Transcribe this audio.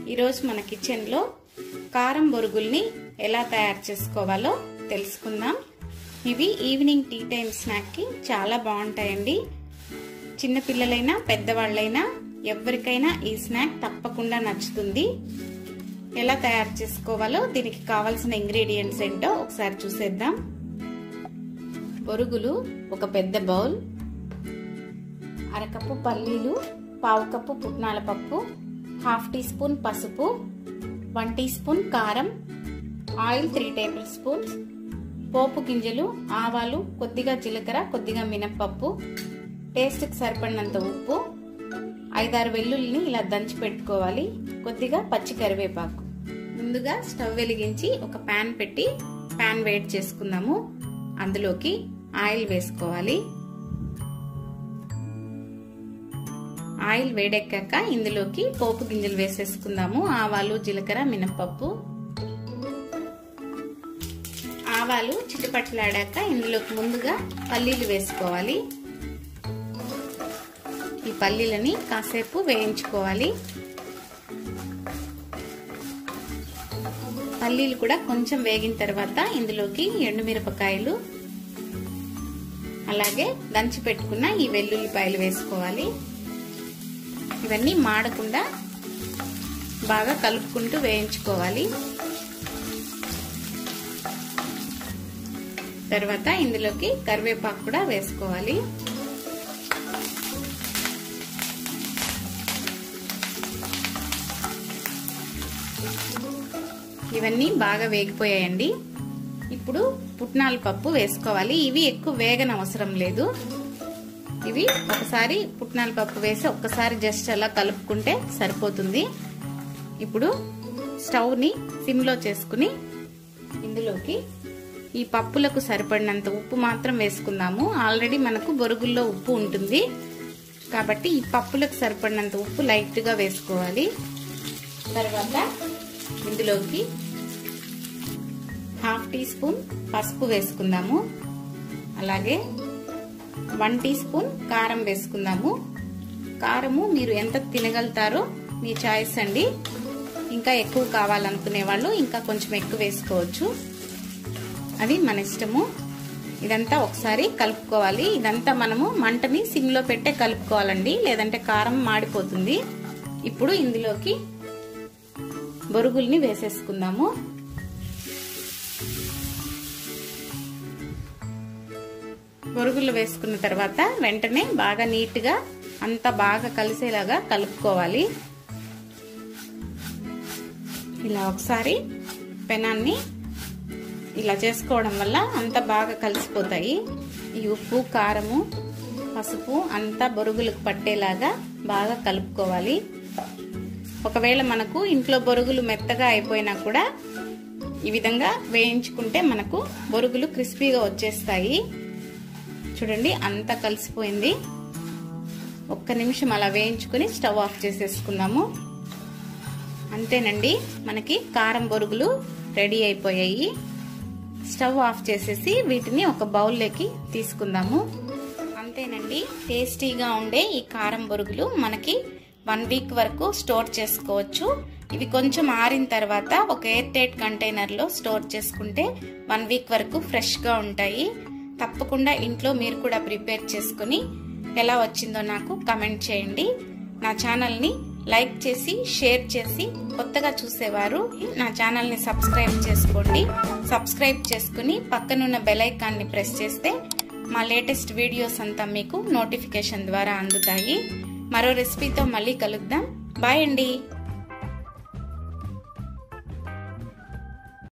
ఈరోజు మన కిచెన్లో కారం బొరుగుల్ని ఎలా తయారు చేసుకోవాలో తెలుసుకుందాం ఇవి ఈవినింగ్ టీ టైం స్నాక్కి చాలా బాగుంటాయండి చిన్నపిల్లలైనా పెద్దవాళ్ళైనా ఎవరికైనా ఈ స్నాక్ తప్పకుండా నచ్చుతుంది ఎలా తయారు చేసుకోవాలో దీనికి కావాల్సిన ఇంగ్రీడియంట్స్ ఏంటో ఒకసారి చూసేద్దాం బొరుగులు ఒక పెద్ద బౌల్ అరకప్పు పల్లీలు పావు కప్పు పుట్నాల పప్పు హాఫ్ టీ స్పూన్ పసుపు వన్ టీ స్పూన్ కారం ఆయిల్ త్రీ టేబుల్ స్పూన్స్ పోపు గింజలు ఆవాలు కొద్దిగా జీలకర్ర కొద్దిగా మినప్పప్పు టేస్ట్కి సరిపడినంత ఉప్పు ఐదారు వెల్లుల్లిని ఇలా దంచి పెట్టుకోవాలి కొద్దిగా పచ్చి కరివేపాకు ముందుగా స్టవ్ వెలిగించి ఒక ప్యాన్ పెట్టి ప్యాన్ వేడి చేసుకుందాము అందులోకి ఆయిల్ వేసుకోవాలి ఆయిల్ వేడెక్కాక ఇందులోకి పోపు గింజలు వేసేసుకుందాము ఆవాలు జీలకర్ర మినపప్పు ఆవాలు చిట్టుపట్లాడాక ఇందులోకి ముందుగా పల్లీలు వేసుకోవాలి ఈ పల్లీలని కాసేపు వేయించుకోవాలి పల్లీలు కూడా కొంచెం వేగిన తర్వాత ఇందులోకి ఎండుమిరపకాయలు అలాగే దంచి పెట్టుకున్న ఈ వెల్లుల్లిపాయలు వేసుకోవాలి ఇవన్నీ మాడకుండా బాగా కలుపుకుంటూ వేయించుకోవాలి తర్వాత ఇందులోకి కరివేపాకు కూడా వేసుకోవాలి ఇవన్నీ బాగా వేగిపోయాయండి ఇప్పుడు పుట్నాల పప్పు వేసుకోవాలి ఇవి ఎక్కువ వేగన అవసరం లేదు ఇవి ఒకసారి పుట్నాల పప్పు వేసి ఒక్కసారి జస్ట్ అలా కలుపుకుంటే సరిపోతుంది ఇప్పుడు స్టవ్ని సిమ్లో చేసుకుని ఇందులోకి ఈ పప్పులకు సరిపడినంత ఉప్పు మాత్రం వేసుకుందాము ఆల్రెడీ మనకు బొరుగుల్లో ఉప్పు ఉంటుంది కాబట్టి ఈ పప్పులకు సరిపడినంత ఉప్పు లైట్గా వేసుకోవాలి తర్వాత ఇందులోకి హాఫ్ టీ స్పూన్ పసుపు వేసుకుందాము అలాగే వన్ టీ స్పూన్ కారం వేసుకుందాము కారము మీరు ఎంత తినగలుగుతారో మీ చాయిస్ అండి ఇంకా ఎక్కువ కావాలనుకునే వాళ్ళు ఇంకా కొంచెం ఎక్కువ వేసుకోవచ్చు అది మన ఇష్టము ఇదంతా ఒకసారి కలుపుకోవాలి ఇదంతా మనము మంటని సిమ్లో పెట్టే కలుపుకోవాలండి లేదంటే కారం మాడిపోతుంది ఇప్పుడు ఇందులోకి బొరుగుల్ని వేసేసుకుందాము బొరుగులు వేసుకున్న తర్వాత వెంటనే బాగా నీట్గా అంతా బాగా కలిసేలాగా కలుపుకోవాలి ఇలా ఒకసారి పెనాన్ని ఇలా చేసుకోవడం వల్ల అంత బాగా కలిసిపోతాయి ఈ ఉప్పు కారము పసుపు అంతా బొరుగులకు పట్టేలాగా బాగా కలుపుకోవాలి ఒకవేళ మనకు ఇంట్లో బొరుగులు మెత్తగా అయిపోయినా కూడా ఈ విధంగా వేయించుకుంటే మనకు బొరుగులు క్రిస్పీగా వచ్చేస్తాయి చూడండి అంతా కలిసిపోయింది ఒక్క నిమిషం అలా వేయించుకుని స్టవ్ ఆఫ్ చేసేసుకుందాము అంతేనండి మనకి కారం బొరుగులు రెడీ అయిపోయాయి స్టవ్ ఆఫ్ చేసేసి వీటిని ఒక బౌల్లోకి తీసుకుందాము అంతేనండి టేస్టీగా ఉండే ఈ కారం బొరుగులు మనకి వన్ వీక్ వరకు స్టోర్ చేసుకోవచ్చు ఇవి కొంచెం ఆరిన తర్వాత ఒక ఎయిర్ టైట్ కంటైనర్లో స్టోర్ చేసుకుంటే వన్ వీక్ వరకు ఫ్రెష్గా ఉంటాయి తప్పకుండా ఇంట్లో మీరు కూడా ప్రిపేర్ చేసుకుని ఎలా వచ్చిందో నాకు కమెంట్ చేయండి నా ఛానల్ని లైక్ చేసి షేర్ చేసి కొత్తగా చూసేవారు నా ఛానల్ని సబ్స్క్రైబ్ చేసుకోండి సబ్స్క్రైబ్ చేసుకుని పక్కనున్న బెల్ ఐకాన్ని ప్రెస్ చేస్తే మా లేటెస్ట్ వీడియోస్ అంతా మీకు నోటిఫికేషన్ ద్వారా అందుతాయి మరో రెసిపీతో మళ్ళీ కలుద్దాం బాయ్ అండి